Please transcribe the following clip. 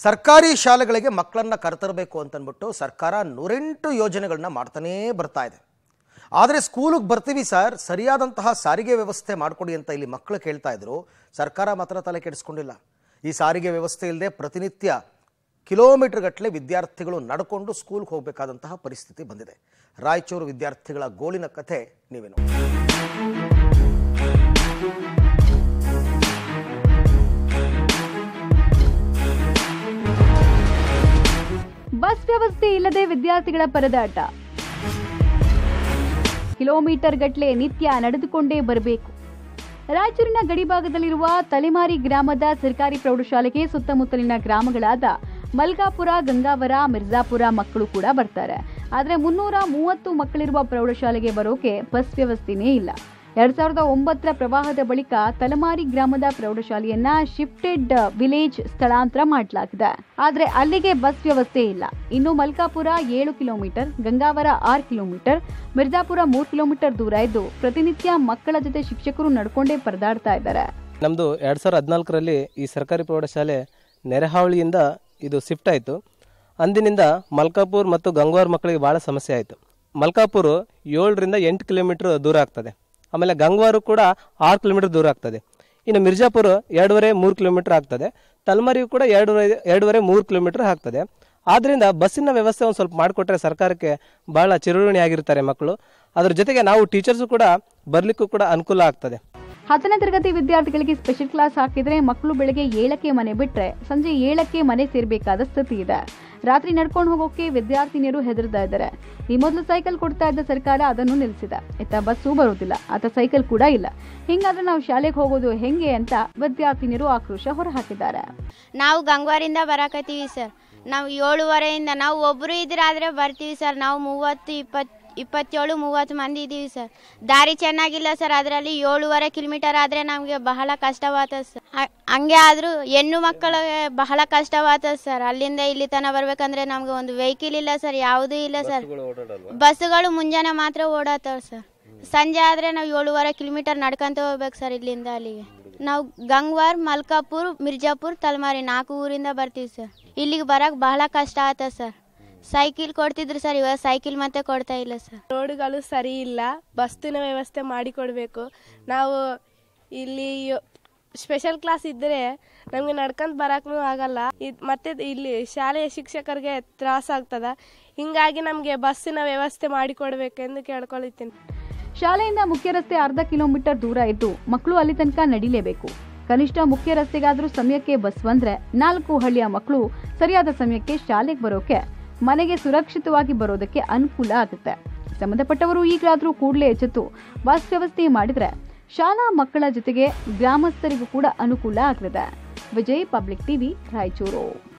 ಸರ್ಕಾರಿ ಶಾಲೆಗಳಿಗೆ ಮಕ್ಕಳನ್ನ ಕರೆತರಬೇಕು ಅಂತನ್ಬಿಟ್ಟು ಸರ್ಕಾರ ನೂರೆಂಟು ಯೋಜನೆಗಳನ್ನ ಮಾಡ್ತಾನೇ ಬರ್ತಾ ಇದೆ ಆದರೆ ಸ್ಕೂಲಿಗೆ ಬರ್ತೀವಿ ಸರ್ ಸರಿಯಾದಂತಹ ಸಾರಿಗೆ ವ್ಯವಸ್ಥೆ ಮಾಡಿಕೊಡಿ ಅಂತ ಇಲ್ಲಿ ಮಕ್ಕಳು ಕೇಳ್ತಾ ಇದ್ರು ಸರ್ಕಾರ ಮಾತ್ರ ತಲೆ ಕೆಡಿಸ್ಕೊಂಡಿಲ್ಲ ಈ ಸಾರಿಗೆ ವ್ಯವಸ್ಥೆ ಇಲ್ಲದೆ ಪ್ರತಿನಿತ್ಯ ಕಿಲೋಮೀಟರ್ ಗಟ್ಟಲೆ ವಿದ್ಯಾರ್ಥಿಗಳು ನಡ್ಕೊಂಡು ಸ್ಕೂಲ್ಗೆ ಹೋಗಬೇಕಾದಂತಹ ಪರಿಸ್ಥಿತಿ ಬಂದಿದೆ ರಾಯಚೂರು ವಿದ್ಯಾರ್ಥಿಗಳ ಗೋಳಿನ ಕಥೆ ನೀವೇ ನೋಡಿ ಬಸ್ ವ್ಯವಸ್ಥೆ ಇಲ್ಲದೆ ವಿದ್ಯಾರ್ಥಿಗಳ ಪರದಾಟ ಕಿಲೋಮೀಟರ್ ಗಟ್ಟಲೆ ನಿತ್ಯ ನಡೆದುಕೊಂಡೇ ಬರಬೇಕು ರಾಯಚೂರಿನ ಗಡಿಭಾಗದಲ್ಲಿರುವ ತಲೆಮಾರಿ ಗ್ರಾಮದ ಸರ್ಕಾರಿ ಪ್ರೌಢಶಾಲೆಗೆ ಸುತ್ತಮುತ್ತಲಿನ ಗ್ರಾಮಗಳಾದ ಮಲ್ಕಾಪುರ ಗಂಗಾವರ ಮಿರ್ಜಾಪುರ ಮಕ್ಕಳು ಕೂಡ ಬರ್ತಾರೆ ಆದರೆ ಮುನ್ನೂರ ಮೂವತ್ತು ಮಕ್ಕಳಿರುವ ಪ್ರೌಢಶಾಲೆಗೆ ಬರೋಕೆ ಬಸ್ ವ್ಯವಸ್ಥೆನೇ ಇಲ್ಲ ಎರಡ್ ಸಾವಿರದ ಒಂಬತ್ತರ ಪ್ರವಾಹದ ಬಳಿಕ ತಲಮಾರಿ ಗ್ರಾಮದ ಪ್ರೌಢಶಾಲೆಯನ್ನ ಶಿಫ್ಟೆಡ್ ವಿಲೇಜ್ ಸ್ಥಳಾಂತರ ಮಾಡಲಾಗಿದೆ ಆದ್ರೆ ಅಲ್ಲಿಗೆ ಬಸ್ ವ್ಯವಸ್ಥೆ ಇಲ್ಲ ಇನ್ನು ಮಲ್ಕಾಪುರ ಏಳು ಕಿಲೋಮೀಟರ್ ಗಂಗಾವರ ಆರು ಕಿಲೋಮೀಟರ್ ಮಿರ್ಜಾಪುರ ಮೂರು ಕಿಲೋಮೀಟರ್ ದೂರ ಇದ್ದು ಪ್ರತಿನಿತ್ಯ ಮಕ್ಕಳ ಜೊತೆ ಶಿಕ್ಷಕರು ನಡ್ಕೊಂಡೇ ಪರದಾಡ್ತಾ ಇದ್ದಾರೆ ನಮ್ಮದು ಎರಡು ಸಾವಿರದ ಹದಿನಾಲ್ಕರಲ್ಲಿ ಈ ಸರ್ಕಾರಿ ಪ್ರೌಢಶಾಲೆ ನೆರೆಹಾವಳಿಯಿಂದ ಇದು ಶಿಫ್ಟ್ ಆಯಿತು ಅಂದಿನಿಂದ ಮಲ್ಕಾಪುರ್ ಮತ್ತು ಗಂಗವಾರ್ ಮಕ್ಕಳಿಗೆ ಭಾಳ ಸಮಸ್ಯೆ ಆಯಿತು ಮಲ್ಕಾಪುರ್ ಏಳರಿಂದ ಎಂಟು ಕಿಲೋಮೀಟ್ರ್ ದೂರ ಆಗ್ತದೆ ಆಮೇಲೆ ಗಂಗವಾರು ಕೂಡ ಆರು ಕಿಲೋಮೀಟರ್ ದೂರ ಆಗ್ತದೆ ಇನ್ನು ಮಿರ್ಜಾಪುರ ಎರಡೂವರೆ ಮೂರು ಕಿಲೋಮೀಟರ್ ಆಗ್ತದೆ ತಲ್ಮರಿಯು ಕೂಡ ಎರಡೂವರೆ ಎರಡೂವರೆ ಮೂರು ಕಿಲೋಮೀಟರ್ ಆಗ್ತದೆ ಆದ್ದರಿಂದ ಬಸ್ಸಿನ ವ್ಯವಸ್ಥೆ ಒಂದು ಸ್ವಲ್ಪ ಮಾಡಿಕೊಟ್ರೆ ಸರ್ಕಾರಕ್ಕೆ ಭಾಳ ಚಿರುಣಿ ಆಗಿರ್ತಾರೆ ಮಕ್ಕಳು ಅದ್ರ ಜೊತೆಗೆ ನಾವು ಟೀಚರ್ಸು ಕೂಡ ಬರಲಿಕ್ಕೂ ಕೂಡ ಅನುಕೂಲ ಆಗ್ತದೆ ಹತ್ತನೇ ತರಗತಿ ವಿದ್ಯಾರ್ಥಿಗಳಿಗೆ ಸ್ಪೆಷಲ್ ಕ್ಲಾಸ್ ಹಾಕಿದ್ರೆ ಮಕ್ಕಳು ಬೆಳಗ್ಗೆ ಏಳಕ್ಕೆ ಮನೆ ಬಿಟ್ರೆ ಸಂಜೆ ಏಳಕ್ಕೆ ಮನೆ ಸೇರ್ಬೇಕಾದ ಸ್ಥಿತಿ ಇದೆ ರಾತ್ರಿ ನಡ್ಕೊಂಡು ಹೋಗೋಕೆ ವಿದ್ಯಾರ್ಥಿನಿಯರು ಹೆದರ್ತಾ ಇದ್ದಾರೆ ಈ ಮೊದಲು ಸೈಕಲ್ ಕೊಡ್ತಾ ಇದ್ದ ಸರ್ಕಾರ ಅದನ್ನು ನಿಲ್ಲಿಸಿದೆ ಇತ್ತ ಬಸ್ಸು ಬರುವುದಿಲ್ಲ ಆತ ಸೈಕಲ್ ಕೂಡ ಇಲ್ಲ ಹಿಂಗಾದ್ರೆ ನಾವು ಶಾಲೆಗೆ ಹೋಗೋದು ಹೆಂಗೆ ಅಂತ ವಿದ್ಯಾರ್ಥಿನಿಯರು ಆಕ್ರೋಶ ಹೊರಹಾಕಿದ್ದಾರೆ ನಾವು ಗಂಗವಾರಿಂದ ಬರಾಕತ್ತೀವಿ ಸರ್ ನಾವು ಏಳುವರೆಯಿಂದ ನಾವು ಒಬ್ಬರು ಇದ್ರಾದ್ರೆ ಬರ್ತೀವಿ ಸರ್ ನಾವು ಮೂವತ್ತು ಇಪ್ಪತ್ತು ಇಪ್ಪತ್ತೇಳು ಮೂವತ್ತು ಮಂದಿ ಇದ್ದೀವಿ ಸರ್ ದಾರಿ ಚೆನ್ನಾಗಿಲ್ಲ ಸರ್ ಅದರಲ್ಲಿ ಏಳುವರೆ ಕಿಲೋಮೀಟರ್ ಆದರೆ ನಮಗೆ ಬಹಳ ಕಷ್ಟವಾಗ್ತದೆ ಸರ್ ಹ- ಹಂಗೆ ಆದರೂ ಹೆಣ್ಣು ಮಕ್ಕಳಿಗೆ ಬಹಳ ಕಷ್ಟವಾಗ್ತದೆ ಸರ್ ಅಲ್ಲಿಂದ ಇಲ್ಲಿ ತನಕ ಬರ್ಬೇಕಂದ್ರೆ ನಮಗೆ ಒಂದು ವೆಹಿಕಲ್ ಇಲ್ಲ ಸರ್ ಯಾವುದೂ ಇಲ್ಲ ಸರ್ ಬಸ್ಸುಗಳು ಮುಂಜಾನೆ ಮಾತ್ರ ಓಡಾತವೆ ಸರ್ ಸಂಜೆ ಆದರೆ ನಾವು ಏಳುವರೆ ಕಿಲೋಮೀಟರ್ ನಡ್ಕೊಂತ ಹೋಗ್ಬೇಕು ಸರ್ ಇಲ್ಲಿಂದ ಅಲ್ಲಿಗೆ ನಾವು ಗಂಗ್ವಾರ್ ಮಲ್ಕಾಪುರ್ ಮಿರ್ಜಾಪುರ್ ತಲಮಾರಿ ನಾಲ್ಕು ಊರಿಂದ ಬರ್ತೀವಿ ಸರ್ ಇಲ್ಲಿಗೆ ಬರಕ್ಕೆ ಬಹಳ ಕಷ್ಟ ಆಯ್ತದೆ ಸರ್ ಸೈಕಿಲ್ ಕೊಡ್ತಿದ್ರು ಸರ್ ಇವಾಗ ಸೈಕಿಲ್ ಮತ್ತೆ ಕೊಡ್ತಾ ಇಲ್ಲ ಸರ್ ರೋಡ್ಗಳು ಸರಿ ಇಲ್ಲ ಬಸ್ಸಿನ ವ್ಯವಸ್ಥೆ ಮಾಡಿಕೊಡ್ಬೇಕು ನಾವು ಇಲ್ಲಿ ಸ್ಪೆಷಲ್ ಕ್ಲಾಸ್ ಇದ್ದರೆ ನಮಗೆ ನಡ್ಕೊಂತ ಬರೋಕ್ಕೂ ಆಗಲ್ಲ ಇದ್ ಮತ್ತೆ ಇಲ್ಲಿ ಶಾಲೆಯ ಶಿಕ್ಷಕರಿಗೆ ತ್ರಾಸ ಆಗ್ತದ ಹಿಂಗಾಗಿ ನಮಗೆ ಬಸ್ಸಿನ ವ್ಯವಸ್ಥೆ ಮಾಡಿಕೊಡ್ಬೇಕೆಂದು ಕೇಳ್ಕೊಳ್ತೀನಿ ಶಾಲೆಯಿಂದ ಮುಖ್ಯ ರಸ್ತೆ ಅರ್ಧ ಕಿಲೋಮೀಟರ್ ದೂರ ಇದ್ದು ಮಕ್ಕಳು ಅಲ್ಲಿ ತನಕ ನಡಿಲೇಬೇಕು ಕನಿಷ್ಠ ಮುಖ್ಯ ರಸ್ತೆಗಾದ್ರೂ ಸಮಯಕ್ಕೆ ಬಸ್ ಬಂದ್ರೆ ನಾಲ್ಕು ಹಳ್ಳಿಯ ಮಕ್ಕಳು ಸರಿಯಾದ ಸಮಯಕ್ಕೆ ಶಾಲೆಗೆ ಬರೋಕೆ ಮನೆಗೆ ಸುರಕ್ಷಿತವಾಗಿ ಬರೋದಕ್ಕೆ ಅನುಕೂಲ ಆಗುತ್ತೆ ಸಂಬಂಧಪಟ್ಟವರು ಈಗಲಾದ್ರೂ ಕೂಡಲೇ ಎಚ್ಚೆತ್ತು ಬಸ್ ವ್ಯವಸ್ಥೆ ಮಾಡಿದ್ರೆ ಶಾಲಾ ಮಕ್ಕಳ ಜೊತೆಗೆ ಗ್ರಾಮಸ್ಥರಿಗೂ ಕೂಡ ಅನುಕೂಲ ಆಗ್ತದೆ ವಿಜಯ್ ಪಬ್ಲಿಕ್ ಟಿವಿ ರಾಯಚೂರು